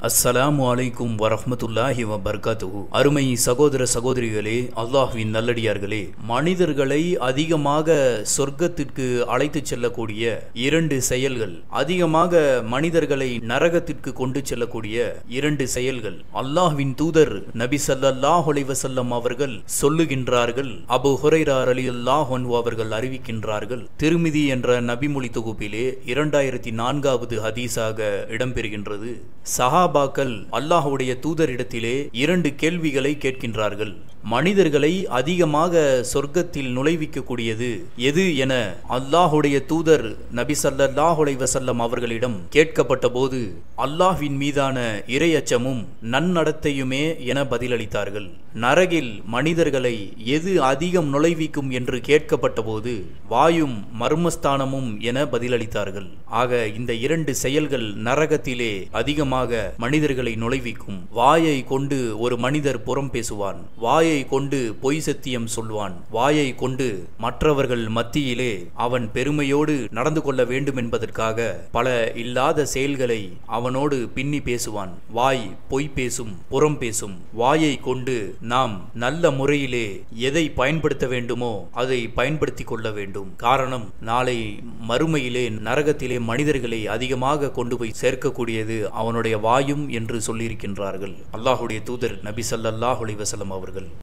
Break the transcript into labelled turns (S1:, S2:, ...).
S1: அஸ்ஸலாமு அலைக்கும் வரஹ்மத்துல்லாஹி வபர்காத்துஹு அருமை சகோதர சகோதரிகளே அல்லாஹ்வின் நல்லடியார்களே மனிதர்களை அதிகமாக சொர்க்கத்திற்கு அழைத்துச் செல்லக்கூடிய இரண்டு செயல்கள் அதிகமாக மனிதர்களை நரகத்திற்கு கொண்டு செல்லக்கூடிய இரண்டு செயல்கள் அல்லாஹ்வின் தூதர் நபி ஸல்லல்லாஹு அலைஹி வஸல்லம் அவர்கள் சொல்லுகின்றார்கள் அபு ஹுரைரா ரலியல்லாஹு அன்ஹு அவர்கள் அறிவிக்கின்றார்கள் திருமிதி என்ற நபிமொழி தொகுப்பிலே இரண்டாயிரத்தி நான்காவது ஹதீஸாக இடம்பெறுகின்றது சஹாபாக்கள் அல்லாஹுடைய தூதரிடத்திலே இரண்டு கேள்விகளை கேட்கின்றார்கள் மனிதர்களை அதிகமாக சொர்க்கத்தில் நுழைவிக்கக்கூடியது எது என அல்லாஹுடைய தூதர் நபி ஸல்லல்லாஹு அலைஹி வஸல்லம் அவர்களிடம் கேட்கப்பட்ட போது அல்லாஹ்வின் மீதான இரையச்சமும் நன்னடத்தையுமே என பதிலளித்தார்கள் நரகில் மனிதர்களை எது அதிகம் நுழைவிக்கும் என்று கேட்கப்பட்ட போது வாயும் மர்மஸ்தானமும் என பதிலளித்தார்கள் ஆக இந்த இரண்டு செயல்கள் நரகத்திலே அதிகமாக மனிதர்களை நுழைவிக்கும் வாயை கொண்டு ஒரு மனிதர் புறம் பேசுவான் வாயை கொண்டு பொய் சத்தியம் சொல்வான் வாயை கொண்டு மற்றவர்கள் மத்தியிலே அவன் பெருமையோடு நடந்து கொள்ள வேண்டும் என்பதற்காக பல இல்லாத செயல்களை அவனோடு பின்னி பேசுவான் வாய் பொய் பேசும் புறம் பேசும் வாயை கொண்டு நாம் நல்ல முறையிலே எதை பயன்படுத்த வேண்டுமோ அதை பயன்படுத்தி கொள்ள வேண்டும் காரணம் நாளை மறுமையிலே நரகத்திலே மனிதர்களை அதிகமாக கொண்டு போய் சேர்க்கக்கூடியது அவனுடைய வாயும் என்று சொல்லியிருக்கின்றார்கள் அல்லாஹுடைய தூதர் நபி ஸல்லல்லாஹு அலைஹி வஸல்லம் அவர்கள்